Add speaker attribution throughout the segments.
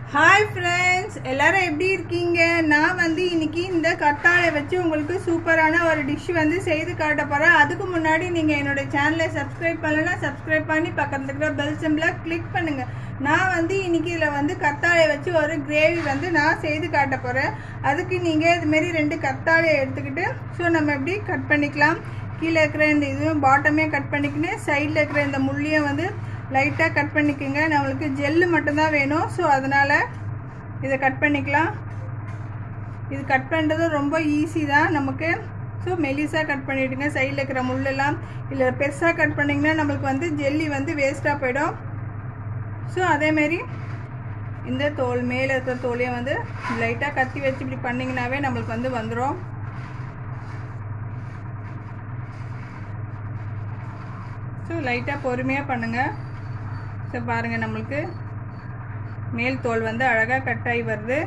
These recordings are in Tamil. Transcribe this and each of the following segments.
Speaker 1: ஹாய் ஃப்ரெண்ட்ஸ் எல்லாரும் எப்படி இருக்கீங்க நான் வந்து இன்னைக்கு இந்த கத்தாழை வச்சு உங்களுக்கு சூப்பரான ஒரு டிஷ் வந்து செய்து காட்ட போகிறேன் அதுக்கு முன்னாடி நீங்கள் என்னோட சேனலை சப்ஸ்கிரைப் பண்ணலைன்னா சப்ஸ்கிரைப் பண்ணி பக்கத்தில் இருக்கிற பெல் சிம்பிளை கிளிக் பண்ணுங்கள் நான் வந்து இன்னைக்கு இதில் வந்து கத்தாழை வச்சு ஒரு கிரேவி வந்து நான் செய்து காட்ட போகிறேன் அதுக்கு நீங்கள் இதுமாரி ரெண்டு கத்தாழையை எடுத்துக்கிட்டு ஸோ நம்ம எப்படி கட் பண்ணிக்கலாம் கீழே இருக்கிற இந்த இதுவும் பாட்டமே கட் பண்ணிக்கின்னு சைடில் இருக்கிற இந்த முள்ளியும் வந்து லைட்டாக கட் பண்ணிக்கோங்க நம்மளுக்கு ஜெல்லு மட்டும்தான் வேணும் ஸோ அதனால் இதை கட் பண்ணிக்கலாம் இது கட் பண்ணுறது ரொம்ப ஈஸி தான் நமக்கு ஸோ மெலிசாக கட் பண்ணிவிடுங்க சைடில் இருக்கிற முள்ளெல்லாம் இல்லை பெருசாக கட் பண்ணிங்கன்னா நம்மளுக்கு வந்து ஜெல்லி வந்து வேஸ்ட்டாக போயிடும் ஸோ அதேமாரி இந்த தோல் மேலே இருக்கிற தோலையும் வந்து லைட்டாக கத்தி வச்சு இப்படி பண்ணிங்கனாவே நம்மளுக்கு வந்து வந்துடும் ஸோ லைட்டாக பொறுமையாக பண்ணுங்கள் ஸோ பாருங்கள் நம்மளுக்கு மேல் தோல் வந்து அழகாக கட் ஆகி வருது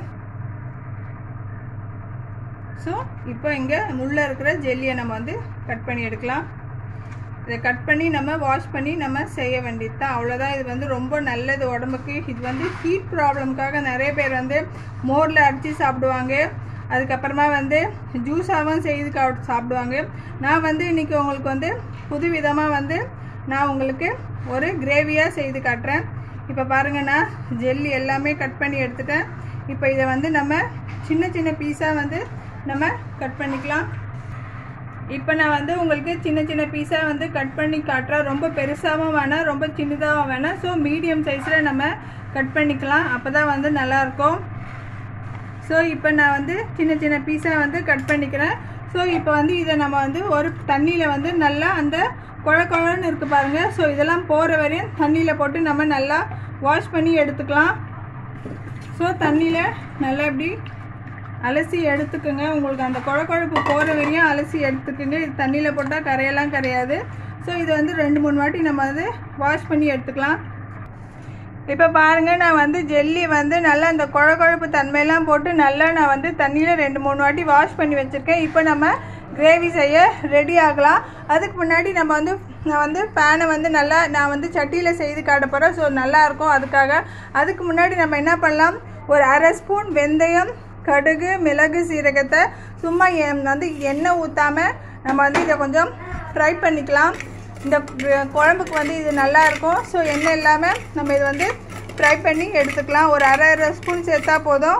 Speaker 1: ஸோ இப்போ இங்கே முள்ளே இருக்கிற ஜெல்லியை நம்ம வந்து கட் பண்ணி எடுக்கலாம் இதை கட் பண்ணி நம்ம வாஷ் பண்ணி நம்ம செய்ய வேண்டியது தான் அவ்வளோதான் இது வந்து ரொம்ப நல்லது உடம்புக்கு இது வந்து ஹீட் ப்ராப்ளம்காக நிறைய பேர் வந்து மோரில் அடித்து சாப்பிடுவாங்க அதுக்கப்புறமா வந்து ஜூஸாகவும் செய்து சாப்பிடுவாங்க நான் வந்து இன்றைக்கி உங்களுக்கு வந்து புது விதமாக வந்து நான் உங்களுக்கு ஒரு கிரேவியாக செய்து காட்டுறேன் இப்போ பாருங்கள் நான் ஜெல்லி எல்லாமே கட் பண்ணி எடுத்துட்டேன் இப்போ இதை வந்து நம்ம சின்ன சின்ன பீஸாக வந்து நம்ம கட் பண்ணிக்கலாம் இப்போ நான் வந்து உங்களுக்கு சின்ன சின்ன பீஸாக வந்து கட் பண்ணி காட்டுறேன் ரொம்ப பெருசாகவும் வேணாம் ரொம்ப சின்னதாகவும் வேணாம் ஸோ மீடியம் சைஸில் நம்ம கட் பண்ணிக்கலாம் அப்போ தான் வந்து நல்லாயிருக்கும் ஸோ இப்போ நான் வந்து சின்ன சின்ன பீஸாக வந்து கட் பண்ணிக்கிறேன் ஸோ இப்போ வந்து இதை நம்ம வந்து ஒரு தண்ணியில் வந்து நல்லா அந்த குழ குழன்னு இருக்குது பாருங்கள் ஸோ இதெல்லாம் போகிற வரையும் தண்ணியில் போட்டு நம்ம நல்லா வாஷ் பண்ணி எடுத்துக்கலாம் ஸோ தண்ணியில் நல்லா இப்படி அலசி எடுத்துக்கோங்க உங்களுக்கு அந்த குழ குழப்பு போகிற வரையும் அலசி எடுத்துக்கோங்க இது தண்ணியில் போட்டால் கரையெல்லாம் கரையாது ஸோ இது வந்து ரெண்டு மூணு வாட்டி நம்ம வந்து வாஷ் பண்ணி எடுத்துக்கலாம் இப்போ பாருங்கள் நான் வந்து ஜெல்லி வந்து நல்லா அந்த குழ குழப்பு தன்மையெல்லாம் போட்டு நல்லா நான் வந்து தண்ணியில் ரெண்டு மூணு வாட்டி வாஷ் பண்ணி வச்சுருக்கேன் இப்போ நம்ம கிரேவி செய்ய ரெடி ஆகலாம் அதுக்கு முன்னாடி நம்ம வந்து நான் வந்து பேனை வந்து நல்லா நான் வந்து சட்டியில் செய்து காட்ட போகிறேன் ஸோ நல்லாயிருக்கும் அதுக்காக அதுக்கு முன்னாடி நம்ம என்ன பண்ணலாம் ஒரு அரை ஸ்பூன் வெந்தயம் கடுகு மிளகு சீரகத்தை சும்மா வந்து எண்ணெய் ஊற்றாமல் நம்ம வந்து இதை கொஞ்சம் ஃப்ரை பண்ணிக்கலாம் இந்த குழம்புக்கு வந்து இது நல்லாயிருக்கும் ஸோ எண்ணெய் இல்லாமல் நம்ம இது வந்து ஃப்ரை பண்ணி எடுத்துக்கலாம் ஒரு அரை அரை ஸ்பூன் சேர்த்தா போதும்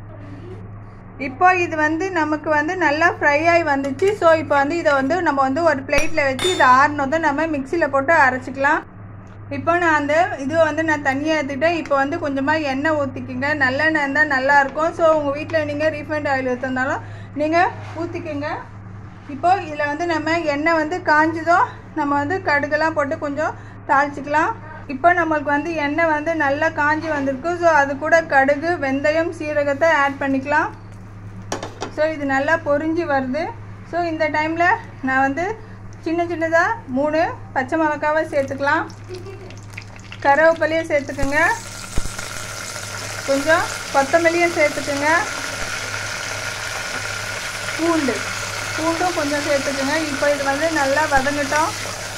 Speaker 1: இப்போ இது வந்து நமக்கு வந்து நல்லா ஃப்ரை ஆகி வந்துச்சு ஸோ இப்போ வந்து இதை வந்து நம்ம வந்து ஒரு பிளேட்டில் வச்சு இதை ஆறினதும் நம்ம மிக்சியில் போட்டு அரைச்சிக்கலாம் இப்போ நான் அந்த இது வந்து நான் தனியாக எடுத்துக்கிட்டேன் இப்போ வந்து கொஞ்சமாக எண்ணெய் ஊற்றிக்கிங்க நல்லெண்ணெய் இருந்தால் நல்லாயிருக்கும் ஸோ உங்கள் வீட்டில் நீங்கள் ரீஃபைண்ட் ஆயில் ஊற்றிருந்தாலும் நீங்கள் ஊற்றிக்கிங்க இப்போ இதில் வந்து நம்ம எண்ணெய் வந்து காஞ்சதும் நம்ம வந்து கடுகெல்லாம் போட்டு கொஞ்சம் தாளிச்சிக்கலாம் இப்போ நம்மளுக்கு வந்து எண்ணெய் வந்து நல்லா காஞ்சி வந்திருக்கு ஸோ அது கூட கடுகு வெந்தயம் சீரகத்தை ஆட் பண்ணிக்கலாம் ஸோ இது நல்லா பொரிஞ்சு வருது ஸோ இந்த டைமில் நான் வந்து சின்ன சின்னதாக மூணு பச்சை மிளகாவை சேர்த்துக்கலாம் கருவேப்பிலையும் சேர்த்துக்குங்க கொஞ்சம் கொத்தமல்லியும் சேர்த்துக்குங்க பூண்டு பூண்டும் கொஞ்சம் சேர்த்துக்குங்க இப்போ இது வந்து நல்லா வதங்கட்டும்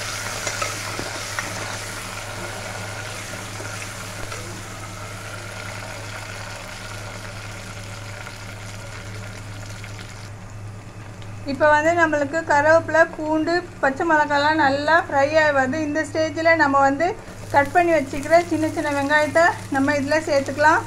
Speaker 1: இப்போ வந்து நம்மளுக்கு கருவேப்பிலை பூண்டு பச்சை மிளகாலாம் நல்லா ஃப்ரை ஆகி வருது இந்த ஸ்டேஜில் நம்ம வந்து கட் பண்ணி வச்சுக்கிற சின்ன சின்ன வெங்காயத்தை நம்ம இதில் சேர்த்துக்கலாம்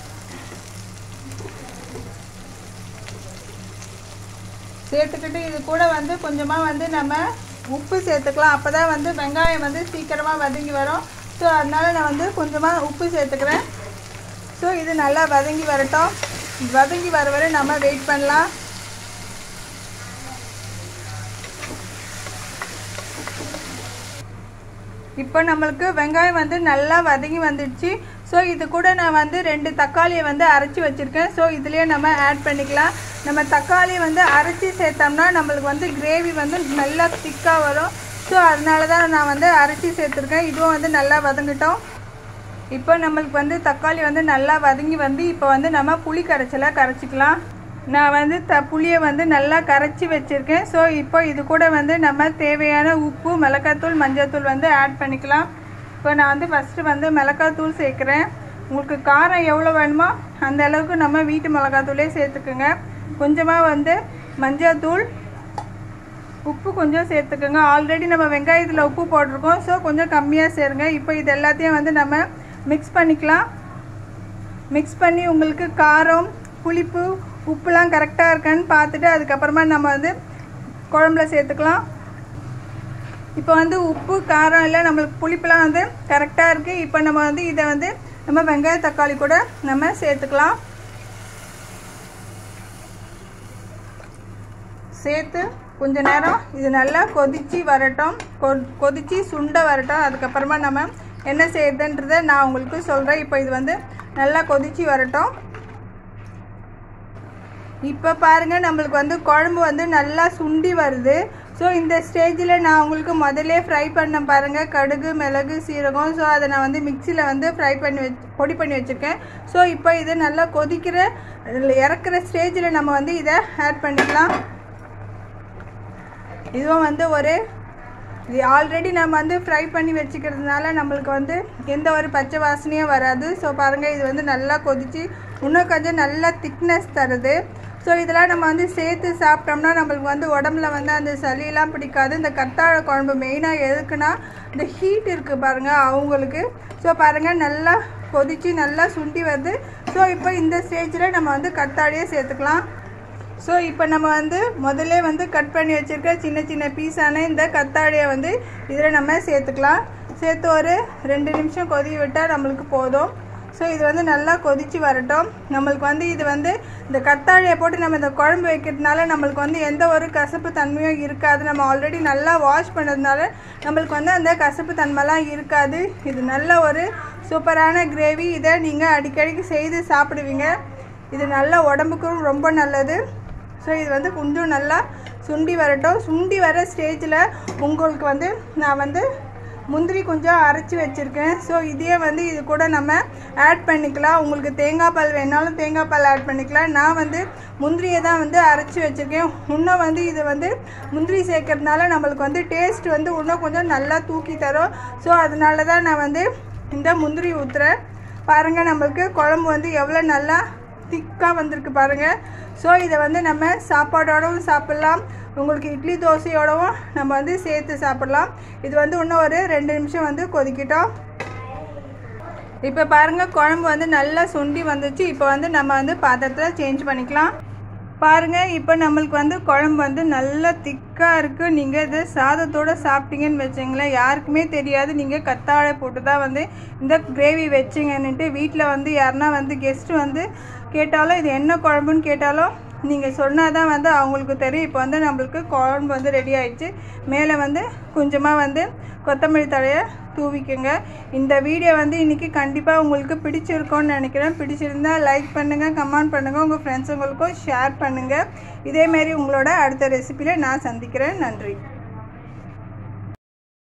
Speaker 1: சேர்த்துக்கிட்டு இது கூட வந்து கொஞ்சமாக வந்து நம்ம உப்பு சேர்த்துக்கலாம் அப்போ தான் வந்து வெங்காயம் வந்து சீக்கிரமாக வதங்கி வரும் ஸோ அதனால் நான் வந்து கொஞ்சமாக உப்பு சேர்த்துக்கிறேன் ஸோ இது நல்லா வதங்கி வரட்டும் வதங்கி வர வரை நம்ம வெயிட் பண்ணலாம் இப்போ நம்மளுக்கு வெங்காயம் வந்து நல்லா வதங்கி வந்துடுச்சு ஸோ இது கூட நான் வந்து ரெண்டு தக்காளியை வந்து அரைச்சி வச்சுருக்கேன் ஸோ இதுலேயே நம்ம ஆட் பண்ணிக்கலாம் நம்ம தக்காளியை வந்து அரைச்சி சேர்த்தோம்னா நம்மளுக்கு வந்து கிரேவி வந்து நல்லா திக்காக வரும் ஸோ அதனால தான் நான் வந்து அரைச்சி சேர்த்துருக்கேன் இதுவும் வந்து நல்லா வதங்கிட்டோம் இப்போ நம்மளுக்கு வந்து தக்காளி வந்து நல்லா வதங்கி வந்து இப்போ வந்து நம்ம புளி கரைச்சலை கரைச்சிக்கலாம் நான் வந்து த புளியை வந்து நல்லா கரைச்சி வச்சுருக்கேன் ஸோ இப்போ இது கூட வந்து நம்ம தேவையான உப்பு மிளகாத்தூள் மஞ்சள்தூள் வந்து ஆட் பண்ணிக்கலாம் இப்போ நான் வந்து ஃபஸ்ட்டு வந்து மிளகாத்தூள் சேர்க்குறேன் உங்களுக்கு காரம் எவ்வளோ வேணுமோ அந்த அளவுக்கு நம்ம வீட்டு மிளகாத்தூளே சேர்த்துக்குங்க கொஞ்சமாக வந்து மஞ்சள்தூள் உப்பு கொஞ்சம் சேர்த்துக்கோங்க ஆல்ரெடி நம்ம வெங்காயத்தில் உப்பு போட்டிருக்கோம் ஸோ கொஞ்சம் கம்மியாக சேருங்க இப்போ இது எல்லாத்தையும் வந்து நம்ம மிக்ஸ் பண்ணிக்கலாம் மிக்ஸ் பண்ணி உங்களுக்கு காரம் புளிப்பு உப்புலாம் கரெக்டாக இருக்கான்னு பார்த்துட்டு அதுக்கப்புறமா நம்ம வந்து குழம்புல சேர்த்துக்கலாம் இப்போ வந்து உப்பு காரம் இல்லை நம்மளுக்கு புளிப்புலாம் வந்து கரெக்டாக இருக்குது இப்போ நம்ம வந்து இதை வந்து நம்ம வெங்காய தக்காளி கூட நம்ம சேர்த்துக்கலாம் சேர்த்து கொஞ்ச நேரம் இது நல்லா கொதித்து வரட்டும் கொ கொதித்து சுண்ட வரட்டும் அதுக்கப்புறமா நம்ம என்ன செய்யுதுன்றதை நான் உங்களுக்கு சொல்கிறேன் இப்போ இது வந்து நல்லா கொதித்து வரட்டும் இப்போ பாருங்கள் நம்மளுக்கு வந்து குழம்பு வந்து நல்லா சுண்டி வருது ஸோ இந்த ஸ்டேஜில் நான் உங்களுக்கு முதல்ல ஃப்ரை பண்ண பாருங்கள் கடுகு மிளகு சீரகம் ஸோ அதை நான் வந்து மிக்சியில் வந்து ஃப்ரை பண்ணி வச்சு பொடி பண்ணி வச்சுருக்கேன் ஸோ இப்போ இது நல்லா கொதிக்கிற இறக்குற ஸ்டேஜில் நம்ம வந்து இதை ஆட் பண்ணிக்கலாம் இதுவும் வந்து ஒரு இது ஆல்ரெடி நம்ம வந்து ஃப்ரை பண்ணி வச்சுக்கிறதுனால நம்மளுக்கு வந்து எந்த ஒரு பச்சை வாசனையும் வராது ஸோ பாருங்கள் இது வந்து நல்லா கொதித்து இன்னும் கொஞ்சம் நல்லா திக்னஸ் தருது ஸோ இதெல்லாம் நம்ம வந்து சேர்த்து சாப்பிட்டோம்னா நம்மளுக்கு வந்து உடம்புல வந்து அந்த சளியெல்லாம் பிடிக்காது இந்த கத்தாழை குழம்பு மெயினாக எதுக்குன்னா இந்த ஹீட் இருக்குது பாருங்கள் அவங்களுக்கு ஸோ பாருங்கள் நல்லா கொதித்து நல்லா சுண்டி வருது ஸோ இப்போ இந்த ஸ்டேஜில் நம்ம வந்து கத்தாழையே சேர்த்துக்கலாம் ஸோ இப்போ நம்ம வந்து முதல்ல வந்து கட் பண்ணி வச்சுருக்க சின்ன சின்ன பீஸான இந்த கத்தாழையை வந்து இதில் நம்ம சேர்த்துக்கலாம் சேர்த்து ஒரு ரெண்டு நிமிஷம் கொதி விட்டால் நம்மளுக்கு போதும் ஸோ இது வந்து நல்லா கொதித்து வரட்டும் நம்மளுக்கு வந்து இது வந்து இந்த கத்தாழையை போட்டு நம்ம இந்த குழம்பு வைக்கிறதுனால நம்மளுக்கு வந்து எந்த ஒரு கசப்பு தன்மையும் இருக்காது நம்ம ஆல்ரெடி நல்லா வாஷ் பண்ணதுனால நம்மளுக்கு வந்து அந்த கசப்பு தன்மைலாம் இருக்காது இது நல்ல ஒரு சூப்பரான கிரேவி இதை நீங்கள் அடிக்கடிக்கு செய்து சாப்பிடுவீங்க இது நல்ல உடம்புக்கும் ரொம்ப நல்லது ஸோ இது வந்து கொஞ்சம் நல்லா சுண்டி வரட்டும் சுண்டி வர ஸ்டேஜில் உங்களுக்கு வந்து நான் வந்து முந்திரி கொஞ்சம் அரைச்சி வச்சுருக்கேன் ஸோ இதே வந்து இது கூட நம்ம ஆட் பண்ணிக்கலாம் உங்களுக்கு தேங்காய் பால் வேணாலும் தேங்காய் பால் ஆட் பண்ணிக்கலாம் நான் வந்து முந்திரியை தான் வந்து அரைச்சி வச்சுருக்கேன் இன்னும் வந்து இது வந்து முந்திரி சேர்க்கறதுனால நம்மளுக்கு வந்து டேஸ்ட் வந்து இன்னும் கொஞ்சம் நல்லா தூக்கி தரும் ஸோ அதனால தான் நான் வந்து இந்த முந்திரி ஊற்றுறேன் பாருங்கள் நம்மளுக்கு குழம்பு வந்து எவ்வளோ நல்லா திக்காக வந்திருக்கு பாருங்கள் ஸோ இதை வந்து நம்ம சாப்பாடோடவும் சாப்பிட்லாம் உங்களுக்கு இட்லி தோசையோடவும் நம்ம வந்து சேர்த்து சாப்பிட்லாம் இது வந்து இன்னும் ஒரு ரெண்டு நிமிஷம் வந்து கொதிக்கிட்டோம் இப்போ பாருங்கள் குழம்பு வந்து நல்லா சுண்டி வந்துச்சு இப்போ வந்து நம்ம வந்து பாத்திரத்தில் சேஞ்ச் பண்ணிக்கலாம் பாருங்கள் இப்போ நம்மளுக்கு வந்து குழம்பு வந்து நல்லா திக்காக இருக்குது நீங்கள் இது சாதத்தோடு சாப்பிட்டீங்கன்னு வச்சிங்களேன் யாருக்குமே தெரியாது நீங்கள் கத்தாழை போட்டு தான் வந்து இந்த கிரேவி வச்சிங்கன்னுட்டு வீட்டில் வந்து யாருன்னா வந்து கெஸ்ட்டு வந்து கேட்டாலும் இது என்ன குழம்புன்னு கேட்டாலும் நீங்கள் சொன்னால் தான் வந்து அவங்களுக்கு தெரியும் இப்போ வந்து நம்மளுக்கு குழம்பு வந்து ரெடி ஆயிடுச்சு மேலே வந்து கொஞ்சமாக வந்து கொத்தமல்லி தழையை தூவிக்குங்க இந்த வீடியோ வந்து இன்றைக்கி கண்டிப்பாக உங்களுக்கு பிடிச்சிருக்கோன்னு நினைக்கிறேன் பிடிச்சிருந்தா லைக் பண்ணுங்கள் கமெண்ட் பண்ணுங்கள் உங்கள் ஃப்ரெண்ட்ஸுங்களுக்கும் ஷேர் பண்ணுங்கள் இதேமாரி உங்களோட அடுத்த ரெசிப்பியில் நான் சந்திக்கிறேன் நன்றி